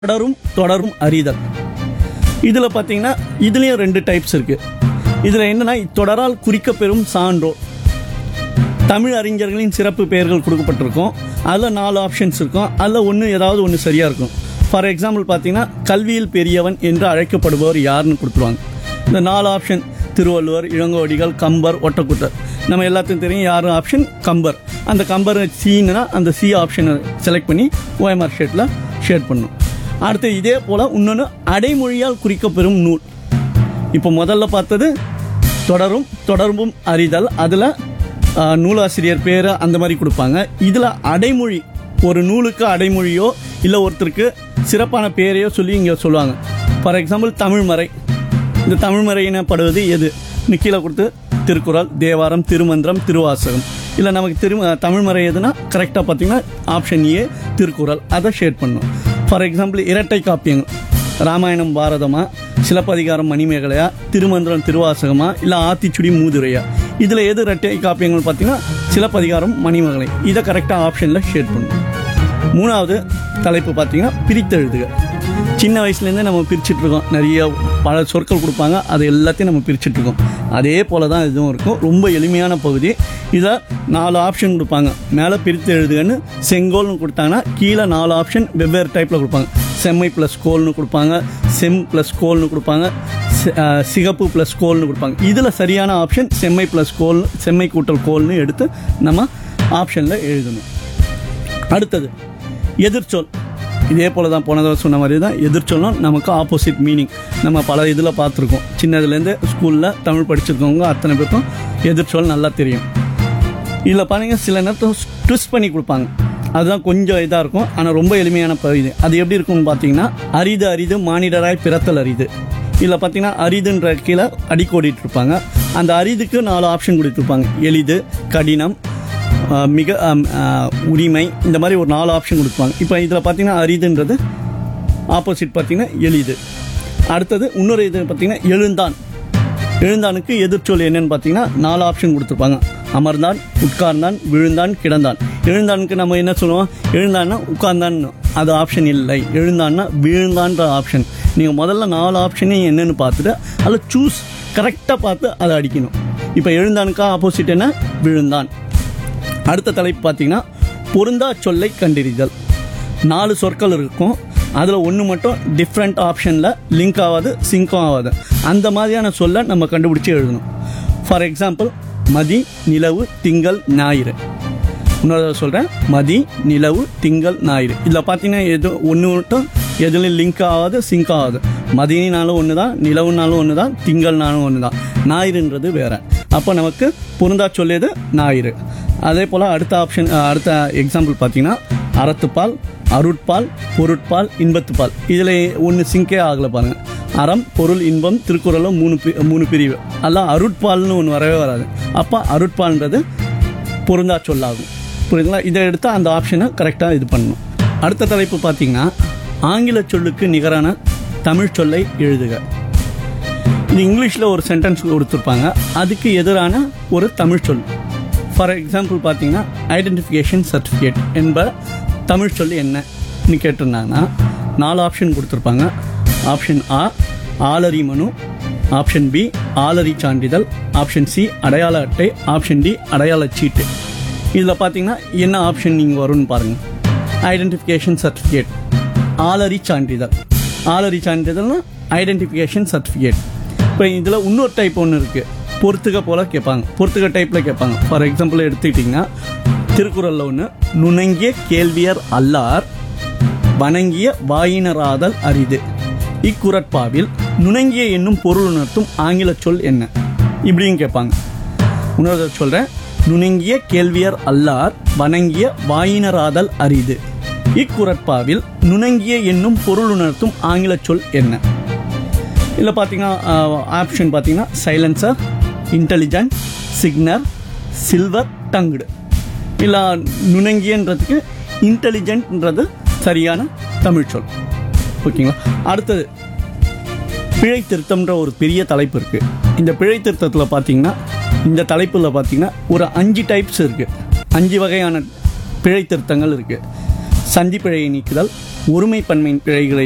தொடரும் தொடரும் அறிதல் இதில் பார்த்தீங்கன்னா இதுலேயும் ரெண்டு டைப்ஸ் இருக்குது இதில் என்னன்னா தொடரால் குறிக்கப்பெறும் சான்றோர் தமிழ் அறிஞர்களின் சிறப்பு பெயர்கள் கொடுக்கப்பட்டிருக்கும் அதில் நாலு ஆப்ஷன்ஸ் இருக்கும் அதில் ஒன்று ஏதாவது ஒன்று சரியாக இருக்கும் ஃபார் எக்ஸாம்பிள் பார்த்தீங்கன்னா கல்வியில் பெரியவன் என்று அழைக்கப்படுபவர் யாருன்னு கொடுத்துருவாங்க இந்த நாலு ஆப்ஷன் திருவள்ளுவர் இளங்கோடிகள் கம்பர் ஒட்டக்குட்டர் நம்ம எல்லாத்துக்கும் தெரியும் யார் ஆப்ஷன் கம்பர் அந்த கம்பர் சீனா அந்த சி ஆப்ஷனை செலக்ட் பண்ணி ஓஎம்ஆர் ஷேட்டில் ஷேட் பண்ணணும் அடுத்து இதே போல் இன்னொன்று அடைமொழியால் குறிக்கப்பெறும் நூல் இப்போ முதல்ல பார்த்தது தொடரும் தொடர்பும் அறிதல் அதில் நூலாசிரியர் பேர் அந்த மாதிரி கொடுப்பாங்க இதில் அடைமொழி ஒரு நூலுக்கு அடைமொழியோ இல்லை ஒருத்தருக்கு சிறப்பான பேரையோ சொல்லி இங்கே சொல்லுவாங்க ஃபார் எக்ஸாம்பிள் தமிழ்மறை இந்த தமிழ்மறை எனப்படுவது எது இந்த கீழே கொடுத்து திருக்குறள் தேவாரம் திருமந்திரம் திருவாசகம் இல்லை நமக்கு திரு தமிழ்மறை எதுனா கரெக்டாக பார்த்தீங்கன்னா ஆப்ஷன் ஏ திருக்குறள் அதை ஷேட் பண்ணும் ஃபார் எக்ஸாம்பிள் இரட்டை காப்பியங்கள் ராமாயணம் பாரதமா சிலப்பதிகாரம் மணிமேகலையா திருமந்திரம் திருவாசகமா இல்லை ஆத்திச்சுடி மூதுரையா இதில் எது இரட்டை காப்பியங்கள் பார்த்தீங்கன்னா சிலப்பதிகாரம் மணிமேகலை இதை கரெக்டாக ஆப்ஷனில் ஷேட் பண்ணும் மூணாவது தலைப்பு பார்த்தீங்கன்னா பிரித்தெழுதுக சின்ன வயசுலேருந்தே நம்ம பிரிச்சுட்டு இருக்கோம் நிறைய பல சொற்கள் கொடுப்பாங்க அது எல்லாத்தையும் நம்ம பிரிச்சுட்டு இருக்கோம் அதே போல தான் இதுவும் இருக்கும் ரொம்ப எளிமையான பகுதி இதை நாலு ஆப்ஷன் கொடுப்பாங்க மேலே பிரித்து எழுதுகன்னு செங்கோல்னு கொடுத்தாங்கன்னா கீழே நாலு ஆப்ஷன் வெவ்வேறு டைப்பில் கொடுப்பாங்க செம்மை ப்ளஸ் கோல்னு கொடுப்பாங்க செம் ப்ளஸ் கோல்னு கொடுப்பாங்க சி- அஹ், சிகப்பு ப்ளஸ் கோல்னு கொடுப்பாங்க இதில் சரியான ஆப்ஷன் செம்மை ப்ளஸ் கோல் செம்மை கூட்டல் கோல்னு எடுத்து நம்ம ஆப்ஷனில் எழுதணும் அடுத்தது எதிர்ச்சொல் இதே போல தான் போன தடவை சொன்ன மாதிரி தான் எதிர்ச்சொல்லும் நமக்கு ஆப்போசிட் மீனிங் நம்ம பல இதில் பார்த்துருக்கோம் சின்னதுலேருந்து ஸ்கூலில் தமிழ் படிச்சிருக்கவங்க அத்தனை பேருக்கும் எதிர்ச்சொல் நல்லா தெரியும் இதில் பாருங்க சில நேரத்தில் ட்விஸ்ட் பண்ணி கொடுப்பாங்க அதுதான் கொஞ்சம் இதாக இருக்கும் ஆனால் ரொம்ப எளிமையான பகுதி அது எப்படி இருக்கும்னு பார்த்தீங்கன்னா அரிது அரிது மானிடராய் பிறத்தல் அரிது இதில் பார்த்தீங்கன்னா அரிதுன்ற கீழே அடிக்கோடிட்டு இருப்பாங்க அந்த அரிதுக்கு நாலு ஆப்ஷன் கொடுத்துருப்பாங்க எளிது கடினம் ஆஹ் மிக ஆம், ஆஹ், உரிமை இந்த மாதிரி ஒரு நாலு ஆப்ஷன் கொடுப்பாங்க இப்போ இதில் பார்த்தீங்கன்னா அரிதுன்றது ஆப்போசிட் பார்த்தீங்கன்னா எளிது அடுத்தது இன்னொரு இது பார்த்தீங்கன்னா எழுந்தான் எழுந்தானுக்கு எதிர்ச்சொல் என்னன்னு பார்த்தீங்கன்னா நாலு ஆப்ஷன் கொடுத்துருப்பாங்க அமர்ந்தான் உட்கார்ந்தான் விழுந்தான் கிடந்தான் எழுந்தானுக்கு நம்ம என்ன சொல்லுவோம் எழுந்தான்னா உட்கார்ந்தான் அது ஆப்ஷன் இல்லை எழுந்தான்னா விழுந்தான்ற ஆப்ஷன் நீங்கள் முதல்ல நாலு ஆப்ஷனையும் என்னன்னு பார்த்துட்டு அதில் சூஸ் கரெக்டாக பார்த்து அதை அடிக்கணும் இப்போ எழுந்தானுக்கா ஆப்போசிட் என்ன விழுந்தான் அடுத்த தலைப்பு பார்த்தீங்கன்னா பொருந்தா சொல்லை கண்டறிதல் நாலு சொற்கள் இருக்கும் அதில் ஒன்று மட்டும் டிஃப்ரெண்ட் ஆப்ஷனில் லிங்க் ஆகாது சிங்க்கும் ஆகாது அந்த மாதிரியான சொல்லை நம்ம கண்டுபிடிச்சி எழுதணும் ஃபார் எக்ஸாம்பிள் மதி நிலவு திங்கள் ஞாயிறு இன்னொரு சொல்கிறேன் மதி நிலவு திங்கள் ஞாயிறு இதில் பார்த்தீங்கன்னா எது ஒன்று மட்டும் எதுலையும் லிங்க் ஆகாது சிங்க் ஆகாது மதினாலும் ஒன்று தான் நிலவுனாலும் ஒன்று தான் திங்கள்னாலும் ஒன்று தான் ஞாயிறுன்றது வேற அப்போ நமக்கு பொருந்தா சொல்லியது ஞாயிறு அதே போல் அடுத்த ஆப்ஷன் அடுத்த எக்ஸாம்பிள் பார்த்தீங்கன்னா அறத்துப்பால் அருட்பால் பொருட்பால் இன்பத்துப்பால் இதில் ஒன்று சிங்கே ஆகலை பாருங்க அறம் பொருள் இன்பம் திருக்குறளும் மூணு பி- மூணு பிரிவு அதெல்லாம் அருட்பால்னு ஒன்று வரவே வராது அப்போ அருட்பால்ன்றது பொருந்தா சொல்லாகும் புரியுதுங்களா இதை எடுத்து அந்த ஆப்ஷனை கரெக்டாக இது பண்ணணும் அடுத்த தலைப்பு பார்த்தீங்கன்னா ஆங்கில சொல்லுக்கு நிகரான தமிழ் சொல்லை எழுதுக இது இங்கிலீஷில் ஒரு சென்டென்ஸ் கொடுத்துருப்பாங்க அதுக்கு எதிரான ஒரு தமிழ் சொல் ஃபார் எக்ஸாம்பிள் பார்த்தீங்கன்னா ஐடென்டிஃபிகேஷன் சர்டிஃபிகேட் என்ப தமிழ் சொல் என்னன்னு கேட்டிருந்தாங்கன்னா நாலு ஆப்ஷன் கொடுத்துருப்பாங்க ஆப்ஷன் ஆ ஆலரி மனு ஆப்ஷன் பி ஆலரி சான்றிதழ் ஆப்ஷன் சி அடையாள அட்டை ஆப்ஷன் டி அடையாள சீட்டு இதில் பார்த்தீங்கன்னா என்ன ஆப்ஷன் நீங்கள் வரும்னு பாருங்கள் ஐடென்டிஃபிகேஷன் சர்டிஃபிகேட் ஆலரி சான்றிதழ் ஆலரி சான்றிதழ்னா ஐடென்டிஃபிகேஷன் சர்டிஃபிகேட் இப்போ இதில் இன்னொரு டைப் ஒன்று இருக்குது பொறுத்துக போல் கேட்பாங்க பொறுத்துக டைப்பில் கேட்பாங்க ஃபார் எக்ஸாம்பிள் எடுத்துக்கிட்டிங்கன்னா திருக்குறளில் ஒன்று நுணங்கிய கேள்வியர் அல்லார் வணங்கிய வாயினராதல் அரிது இக்குறட்பாவில் நுணங்கிய என்னும் பொருள் உணர்த்தும் ஆங்கில சொல் என்ன இப்படியும் கேட்பாங்க இன்னொரு தடவை சொல்றேன் நுணங்கிய கேள்வியர் அல்லார் வணங்கிய வாயினராதல் அரிது இக்குறட்பாவில் நுணங்கிய என்னும் பொருள் உணர்த்தும் ஆங்கில சொல் என்ன இதில் பார்த்தீங்கன்னா ஆப்ஷன் பார்த்தீங்கன்னா சைலன்சர் இன்டெலிஜென்ட் சிக்னர் சில்வர் டங்குடு இல்லை நுணங்கியன்றதுக்கு இன்டெலிஜென்ட்ன்றது சரியான தமிழ் சொல் ஓகேங்களா அடுத்தது பிழை திருத்தம்ன்ற ஒரு பெரிய தலைப்பு இருக்குது இந்த பிழை திருத்தத்தில் பார்த்தீங்கன்னா இந்த தலைப்பில் பார்த்தீங்கன்னா ஒரு அஞ்சு டைப்ஸ் இருக்குது அஞ்சு வகையான பிழை திருத்தங்கள் இருக்குது சந்தி பிழையை நீக்குதல் ஒருமைப்பன்மை பிழைகளை